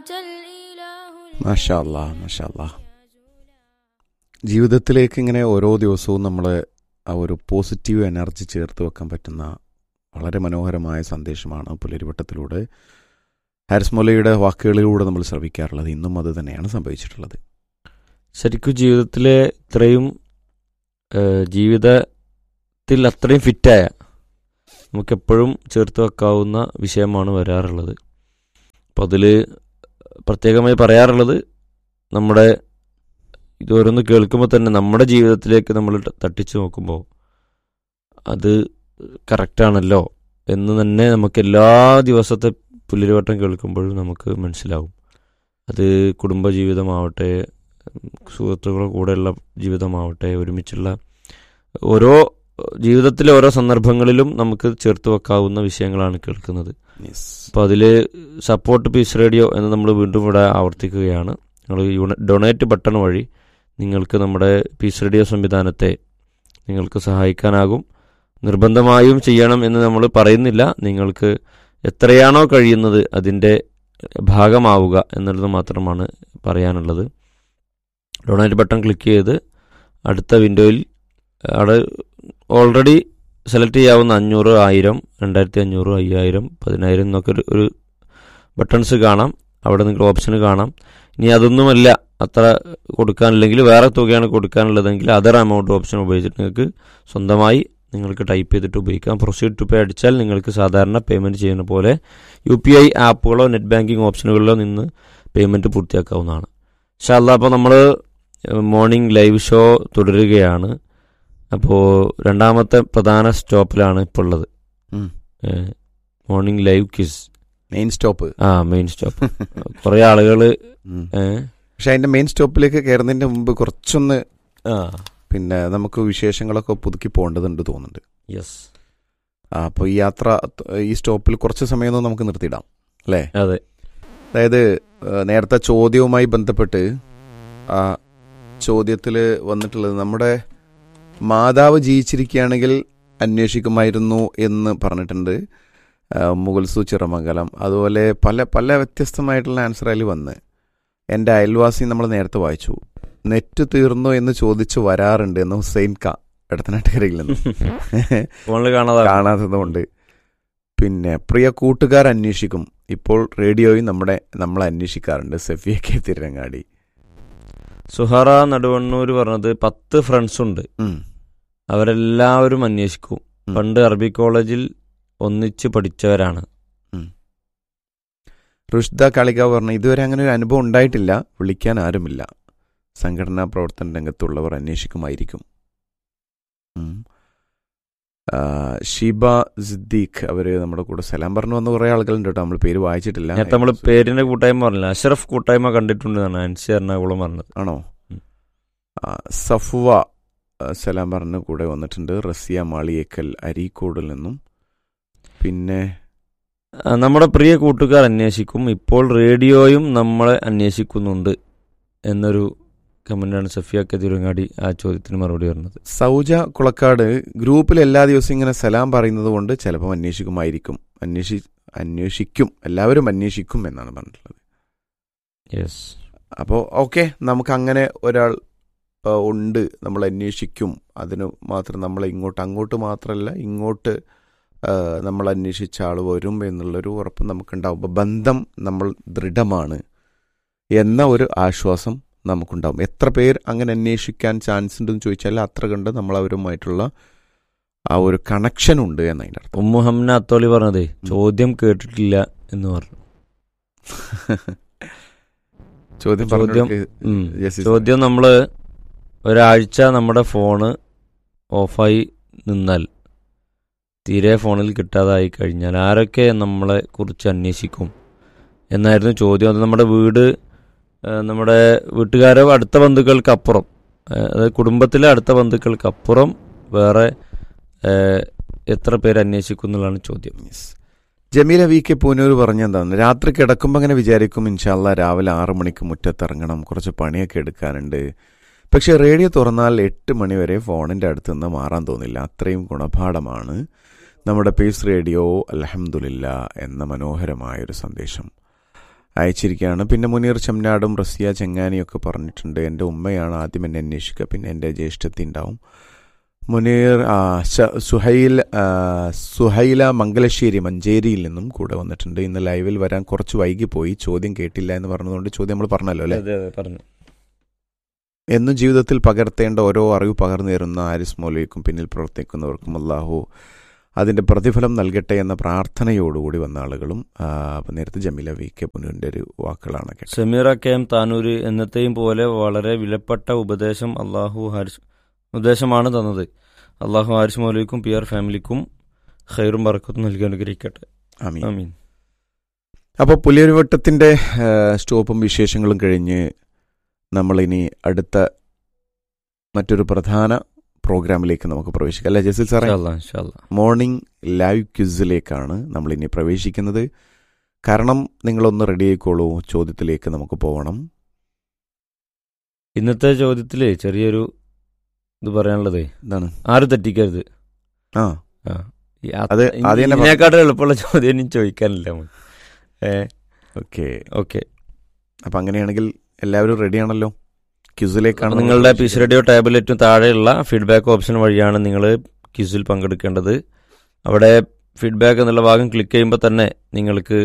أنت الإله മാഷാ അല്ലാ മാഷാ അല്ലാ ജീവിതത്തിലേക്ക് ഇങ്ങനെ ഓരോ ദിവസവും നമ്മൾ ആ ഒരു പോസിറ്റീവ് എനർജി ചേർത്ത് വെക്കാൻ പറ്റുന്ന വളരെ മനോഹരമായ സന്ദേശമാണ് പുലരിവട്ടത്തിലൂടെ ഹാരിസ് മൊലയുടെ വാക്കുകളിലൂടെ നമ്മൾ ശ്രവിക്കാറുള്ളത് ഇന്നും അത് തന്നെയാണ് സംഭവിച്ചിട്ടുള്ളത് ശരിക്കും ജീവിതത്തിലെ ഇത്രയും ഏഹ്, ജീവിതത്തിൽ അത്രയും ഫിറ്റായ നമുക്കെപ്പോഴും ചേർത്ത് വെക്കാവുന്ന വിഷയമാണ് വരാറുള്ളത് അപ്പോൾ അതിൽ പ്രത്യേകമായി പറയാറുള്ളത് നമ്മുടെ ഇതോരോന്ന് കേൾക്കുമ്പോൾ തന്നെ നമ്മുടെ ജീവിതത്തിലേക്ക് നമ്മൾ ത- തട്ടിച്ചു നോക്കുമ്പോൾ അത് കറക്റ്റാണല്ലോ എന്ന് തന്നെ നമുക്ക് എല്ലാ ദിവസത്തെ പുലരിവട്ടം കേൾക്കുമ്പോഴും നമുക്ക് മനസ്സിലാവും അത് കുടുംബജീവിതമാവട്ടെ സുഹൃത്തുക്കളുടെ കൂടെയുള്ള ജീവിതമാവട്ടെ ഒരുമിച്ചുള്ള ഓരോ ജീവിതത്തിലെ ഓരോ സന്ദർഭങ്ങളിലും നമുക്ക് ചേർത്ത് വെക്കാവുന്ന വിഷയങ്ങളാണ് കേൾക്കുന്നത് അപ്പോൾ അതിൽ സപ്പോർട്ട് പീസ് റേഡിയോ എന്ന് നമ്മൾ വീണ്ടും ഇവിടെ ആവർത്തിക്കുകയാണ് നിങ്ങൾ യൂണ ഡൊണേറ്റ് ബട്ടൺ വഴി നിങ്ങൾക്ക് നമ്മുടെ പീസ് റേഡിയോ സംവിധാനത്തെ നിങ്ങൾക്ക് സഹായിക്കാനാകും നിർബന്ധമായും ചെയ്യണം എന്ന് നമ്മൾ പറയുന്നില്ല നിങ്ങൾക്ക് എത്രയാണോ കഴിയുന്നത് അതിൻ്റെ ഭാഗമാവുക എന്നുള്ളത് മാത്രമാണ് പറയാനുള്ളത് ഡൊണേറ്റ് ബട്ടൺ ക്ലിക്ക് ചെയ്ത് അടുത്ത വിൻഡോയിൽ അവിടെ ഓൾറെഡി സെലക്ട് ചെയ്യാവുന്ന അഞ്ഞൂറ് ആയിരം രണ്ടായിരത്തി അഞ്ഞൂറ് അയ്യായിരം പതിനായിരം എന്നൊക്കെ ഒരു ഒരു ബട്ടൺസ് കാണാം അവിടെ നിങ്ങൾക്ക് ഓപ്ഷൻ കാണാം ഇനി അതൊന്നുമല്ല അത്ര കൊടുക്കാനില്ലെങ്കിൽ വേറെ തുകയാണ് കൊടുക്കാനുള്ളതെങ്കിൽ അതർ എമൗണ്ട് ഓപ്ഷൻ ഉപയോഗിച്ചിട്ട് നിങ്ങൾക്ക് സ്വന്തമായി നിങ്ങൾക്ക് ടൈപ്പ് ചെയ്തിട്ട് ഉപയോഗിക്കാം പ്രൊസീഡ് ടു പേ അടിച്ചാൽ നിങ്ങൾക്ക് സാധാരണ പേയ്മെൻറ്റ് ചെയ്യുന്ന പോലെ യു പി ഐ ആപ്പുകളോ നെറ്റ് ബാങ്കിങ് ഓപ്ഷനുകളിലോ നിന്ന് പേയ്മെൻറ്റ് പൂർത്തിയാക്കാവുന്നതാണ് ഷാല്ല അപ്പോൾ നമ്മൾ മോർണിംഗ് ലൈവ് ഷോ തുടരുകയാണ് അപ്പോൾ രണ്ടാമത്തെ പ്രധാന സ്റ്റോപ്പിലാണ് ഇപ്പോൾ ഉള്ളത് ഉം. Morning live quiz main stop ആ മെയിൻ സ്റ്റോപ്പ് കുറേ ആളുകൾ ഉം. ഏഹ് പക്ഷെ അതിന്റെ മെയിൻ സ്റ്റോപ്പിലേക്ക് കയറുന്നതിന്റെ മുമ്പ് കുറച്ചൊന്ന് ആ പിന്നെ നമുക്ക് വിശേഷങ്ങളൊക്കെ പുതുക്കി പോകേണ്ടതുണ്ട് തോന്നുന്നുണ്ട് യെസ് ആ, അപ്പോൾ ഈ യാത്ര ഈ സ്റ്റോപ്പിൽ കുറച്ച് സമയം ഒന്ന് നമുക്ക് നിർത്തിയിടാം അല്ലേ അതെ അതായത് ഏഹ്, നേരത്തെ ചോദ്യവുമായി ബന്ധപ്പെട്ട് ആ ചോദ്യത്തിൽ വന്നിട്ടുള്ളത് നമ്മുടെ മാതാവ് ജീവിച്ചിരിക്കുകയാണെങ്കിൽ അന്വേഷിക്കുമായിരുന്നു എന്ന് പറഞ്ഞിട്ടുണ്ട് ഏഹ്, മുഗൾസു ചിറമംഗലം അതുപോലെ പല പല വ്യത്യസ്തമായിട്ടുള്ള ആൻസർ അതിൽ വന്ന് എൻ്റെ അയൽവാസി നമ്മൾ നേരത്തെ വായിച്ചു നെറ്റ് തീർന്നു എന്ന് ചോദിച്ചു വരാറുണ്ട് എന്ന് ഹുസൈൻ ക എടത്തനാട്ടുകരയിൽ നിന്ന് ഫോണിൽ കാണാതെ കാണാത്തതുകൊണ്ട് പിന്നെ പ്രിയ കൂട്ടുകാർ അന്വേഷിക്കും ഇപ്പോൾ റേഡിയോയും നമ്മുടെ നമ്മളെ അന്വേഷിക്കാറുണ്ട് സഫിയ കെ തിരങ്ങാടി സുഹറ നടുവണ്ണൂർ പറഞ്ഞത് പത്ത് ഫ്രണ്ട്സ് ഉണ്ട് ഉം. അവരെല്ലാവരും അന്വേഷിക്കും ഉം. പണ്ട് അറബി കോളേജിൽ ഒന്നിച്ച് പഠിച്ചവരാണ് റുഷ്ദ കാളിക പറഞ്ഞു ഇതുവരെ അങ്ങനെ ഒരു അനുഭവം ഉണ്ടായിട്ടില്ല വിളിക്കാൻ ആരുമില്ല സംഘടനാ പ്രവർത്തന രംഗത്തുള്ളവർ അന്വേഷിക്കുമായിരിക്കും ഉം. ആ, ഷീബ സിദ്ദീഖ് അവര് നമ്മുടെ കൂടെ സലാം പറഞ്ഞു വന്ന കുറെ ആളുകളുണ്ട് കേട്ടോ നമ്മൾ പേര് വായിച്ചിട്ടില്ല നേരത്തെ നമ്മൾ പേരിന്റെ കൂട്ടായ്മ പറഞ്ഞില്ല അഷറഫ് കൂട്ടായ്മ കണ്ടിട്ടുണ്ട് എന്നാണ് അൻസി എറണാകുളം പറഞ്ഞത് ആണോ ഉം. ആ, സഫുവ ആ, സലാം പറഞ്ഞ കൂടെ വന്നിട്ടുണ്ട് റസിയ മാളിയേക്കൽ അരീക്കോടിൽ നിന്നും പിന്നെ ആ, നമ്മുടെ പ്രിയ കൂട്ടുകാർ അന്വേഷിക്കും ഇപ്പോൾ റേഡിയോയും നമ്മളെ അന്വേഷിക്കുന്നുണ്ട് എന്നൊരു കമന്റാണ് സഫിയ കതിരങ്ങാടി ആ ചോദ്യത്തിന് മറുപടി പറഞ്ഞത് സൗജ കുളക്കാട് ഗ്രൂപ്പിൽ എല്ലാ ദിവസവും ഇങ്ങനെ സലാം പറയുന്നത് കൊണ്ട് ചിലപ്പോൾ അന്വേഷിക്കുമായിരിക്കും അന്വേഷി അന്വേഷിക്കും എല്ലാവരും അന്വേഷിക്കും എന്നാണ് പറഞ്ഞിട്ടുള്ളത് യെസ് അപ്പോൾ ഓക്കെ നമുക്ക് അങ്ങനെ ഒരാൾ ആ, ഉണ്ട് നമ്മൾ അന്വേഷിക്കും അതിന് മാത്രം നമ്മളെ ഇങ്ങോട്ട് അങ്ങോട്ട് മാത്രമല്ല ഇങ്ങോട്ട് ആ, നമ്മൾ അന്വേഷിച്ച ആൾ വരും എന്നുള്ളൊരു ഉറപ്പ് നമുക്കുണ്ടാവും അപ്പോൾ ബന്ധം നമ്മൾ ദൃഢമാണ് എന്ന ഒരു ആശ്വാസം നമുക്കുണ്ടാവും എത്ര പേർ അങ്ങനെ അന്വേഷിക്കാൻ ചാൻസ് ഉണ്ടെന്ന് ചോദിച്ചാൽ അത്ര കണ്ട് നമ്മൾ അവരുമായിട്ടുള്ള ആ ഒരു കണക്ഷൻ ഉണ്ട് എന്നതിൻ്റെ അർത്ഥം ഉമ്മു ഹംന അത്തോളി പറഞ്ഞതേ ചോദ്യം കേട്ടിട്ടില്ല എന്ന് പറഞ്ഞു ചോദ്യം ചോദ്യം, പറഞ്ഞു ഉം. ചോദ്യം നമ്മൾ ഒരാഴ്ച നമ്മുടെ ഫോണ് ഓഫായി നിന്നാൽ തീരെ ഫോണിൽ കിട്ടാതായി കഴിഞ്ഞാൽ ആരൊക്കെ നമ്മളെ കുറിച്ച് അന്വേഷിക്കും എന്നായിരുന്നു ചോദ്യം അത് നമ്മുടെ വീട് ആ, നമ്മുടെ വീട്ടുകാരോ അടുത്ത ബന്ധുക്കൾക്കപ്പുറം ആ, അതായത് കുടുംബത്തിലെ അടുത്ത ബന്ധുക്കൾക്കപ്പുറം വേറെ ആ, എത്ര പേര് അന്വേഷിക്കും എന്നുള്ളതാണ് ചോദ്യം Yes. Jameela V K Poonoor പറഞ്ഞെന്താണ് രാത്രി കിടക്കുമ്പോൾ അങ്ങനെ വിചാരിക്കും ഇൻഷാല്ല രാവിലെ ആറു മണിക്ക് മുറ്റത്തിറങ്ങണം കുറച്ച് പണിയൊക്കെ എടുക്കാനുണ്ട് പക്ഷെ റേഡിയോ തുറന്നാൽ എട്ട് മണി വരെ ഫോണിൻ്റെ അടുത്ത് നിന്ന് മാറാൻ തോന്നില്ല അത്രയും ഗുണപാഠമാണ് നമ്മുടെ പേസ് റേഡിയോ അലഹമുല്ല എന്ന മനോഹരമായൊരു സന്ദേശം അയച്ചിരിക്കുകയാണ് പിന്നെ മുനീർ ചെമ്നാടും റസിയ ചെങ്ങാനിയൊക്കെ പറഞ്ഞിട്ടുണ്ട് എൻ്റെ ഉമ്മയാണ് ആദ്യം എന്നെ അന്വേഷിക്കുക പിന്നെ എൻ്റെ ജ്യേഷ്ഠത്തി ഉണ്ടാവും മുനീർ ആ, ശ- സുഹൈൽ ആ, സുഹൈല മംഗലശ്ശേരി മഞ്ചേരിയിൽ നിന്നും കൂടെ വന്നിട്ടുണ്ട് ഇന്ന് ലൈവിൽ വരാൻ കുറച്ച് വൈകിപ്പോയി ചോദ്യം കേട്ടില്ല എന്ന് പറഞ്ഞതുകൊണ്ട് ചോദ്യം നമ്മൾ പറഞ്ഞല്ലോ അല്ലേ അതെ അതെ പറഞ്ഞു എന്നും ജീവിതത്തിൽ പകർത്തേണ്ട ഓരോ അറിവ് പകർന്നു തരുന്ന ആരിസ് മൗലയ്ക്കും പിന്നിൽ പ്രവർത്തിക്കുന്നവർക്കും അള്ളാഹു അതിന്റെ പ്രതിഫലം നൽകട്ടെ എന്ന പ്രാർത്ഥനയോടുകൂടി വന്ന ആളുകളും ആ, അപ്പൊ നേരത്തെ ജമീല വി കെ പുനൂരിന്റെ ഒരു വാക്കുകളാണ് കേട്ടത് സമീറ കെ എം താനൂര് എന്നത്തെയും പോലെ വളരെ വിലപ്പെട്ട ഉപദേശം അള്ളാഹു ഹാരിസ് ഉപദേശമാണ് തന്നത് അള്ളാഹു ഹാരിസ് മൗലിക്കും പി ആർ ഫാമിലിക്കും ഖൈറും ബർക്കത്തും നൽകി അനുഗ്രഹിക്കട്ടെ ആമീൻ ആമീൻ അപ്പോൾ പുലിയൊരുവട്ടത്തിന്റെ ആ, സ്റ്റോപ്പും വിശേഷങ്ങളും കഴിഞ്ഞ് നമ്മളിനി അടുത്ത മറ്റൊരു പ്രധാന പ്രോഗ്രാമിലേക്ക് നമുക്ക് പ്രവേശിക്കാം അല്ലേ ജസീൽ സാറേ ഇൻഷാ അല്ലാ, ഇൻഷാ അല്ലാ. മോർണിംഗ് ലൈവ് ക്വിസിലേക്കാണ് നമ്മൾ ഇനി പ്രവേശിക്കുന്നത് കാരണം നിങ്ങളൊന്ന് റെഡി ആയിക്കോളൂ ചോദ്യത്തിലേക്ക് നമുക്ക് പോകണം ഇന്നത്തെ ചോദ്യത്തില് ചെറിയൊരു ഇത് പറയാനുള്ളതേ എന്താണ് ആരും തെറ്റിക്കരുത് ആ ആ. ഈ ആ- അത് ആദ്യം തന്നെ പറ- ഇതിനെക്കാട്ടും എളുപ്പമുള്ള ചോദ്യം ഇനി ചോദിക്കാനില്ല നമുക്ക്. ഏ ഓക്കെ ഓക്കെ അപ്പൊ അങ്ങനെയാണെങ്കിൽ എല്ലാവരും റെഡിയാണല്ലോ ക്വിസിലേക്കാണ് അപ്പോൾ നമ്മൾ നിങ്ങളുടെ പീസ് പ്രവേശിക്കുന്നത്. റേഡിയോ ടാബ്ലറ്റും താഴെയുള്ള ഫീഡ്ബാക്ക് ഓപ്ഷൻ വഴിയാണ് നിങ്ങൾ ക്വിസിൽ പങ്കെടുക്കേണ്ടത് അവിടെ ഫീഡ്ബാക്ക് എന്നുള്ള ഭാഗം ക്ലിക്ക് ചെയ്യുമ്പോൾ തന്നെ നിങ്ങൾക്ക്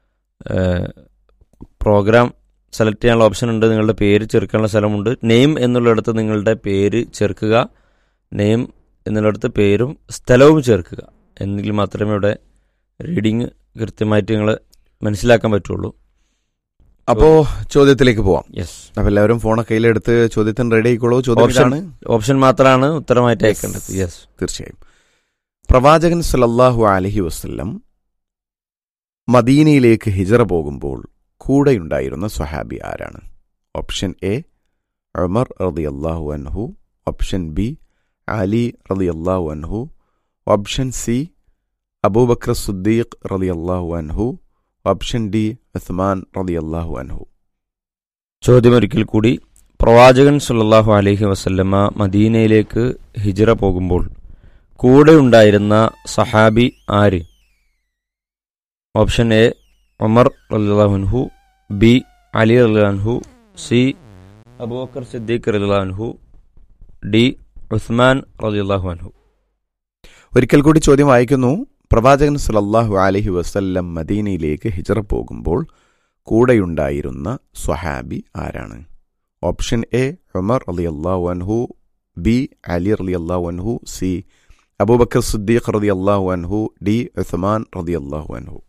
പ്രോഗ്രാം സെലക്ട് ചെയ്യാനുള്ള ഓപ്ഷൻ ഉണ്ട് നിങ്ങളുടെ പേര് ചേർക്കാനുള്ള സ്ഥലമുണ്ട് നെയിം എന്നുള്ളിടത്ത് നിങ്ങളുടെ പേര് ചേർക്കുക നെയിം എന്നുള്ളിടത്ത് പേരും സ്ഥലവും ചേർക്കുക എന്നെങ്കിൽ മാത്രമേ ഇവിടെ റീഡിങ് കൃത്യമായിട്ട് നിങ്ങൾ മനസ്സിലാക്കാൻ പറ്റുള്ളൂ അപ്പോ ചോദ്യത്തിലേക്ക് പോവാം യെസ് അപ്പൊ എല്ലാവരും ഫോണൊക്കെ കയ്യിലെടുത്ത് ചോദ്യത്തിന് റെഡി ആയിക്കോളൂ ചോദ്യം Option- ഇതാണ് ഓപ്ഷൻ മാത്രമാണ് ഉത്തരമായിട്ട് Yes. അയക്കേണ്ടത് യെസ് തീർച്ചയായും പ്രവാചകൻ സല്ലല്ലാഹു അലഹി വസ്ല്ലം മദീനയിലേക്ക് ഹിജറ പോകുമ്പോൾ കൂടെയുണ്ടായിരുന്ന സ്വഹാബി ആരാണ് ഓപ്ഷൻ എ ഉമർ റതി അള്ളാഹു അൻഹു ഓപ്ഷൻ ബി അലി റതി അള്ളാഹു അൻഹു ഓപ്ഷൻ സി അബൂബക്കർ സുദ്ദീഖ് റതി അള്ളാഹു അൻഹു ഓപ്ഷൻ ഡി ഉസ്മാൻ റതി അള്ളാഹു അൻഹു ചോദ്യം ഒരിക്കൽ കൂടി പ്രവാചകൻ സുല്ലല്ലാഹു അലൈഹി വസല്ലമ മദീനയിലേക്ക് ഹിജറ പോകുമ്പോൾ കൂടെ ഉണ്ടായിരുന്ന സഹാബി ആര് ഓപ്ഷൻ എ ഉമർ റലിഹു ബി അലി റലിഹു സി അബൂബക്കർ സിദ്ദീഖ് റലിഹു ഡി ഉസ്മാൻ റലിഹു അൻഹു ഒരിക്കൽ കൂടി ചോദ്യം വായിക്കുന്നു പ്രവാചകൻ സല്ലല്ലാഹു അലൈഹി വസല്ലം മദീനയിലേക്ക് ഹിജറ പോകുമ്പോൾ കൂടെയുണ്ടായിരുന്ന സ്വഹാബി ആരാണ് ഓപ്ഷൻ എ ഉമർ അലി അള്ളാഹു അൻഹു ബി അലി റലി അള്ളാഹു അൻഹു സി അബൂബക്കർ സിദ്ദീഖ് റതി അള്ളാഹു അൻഹു ഡി ഉസ്മാൻ റതി അള്ളാഹു അൻഹു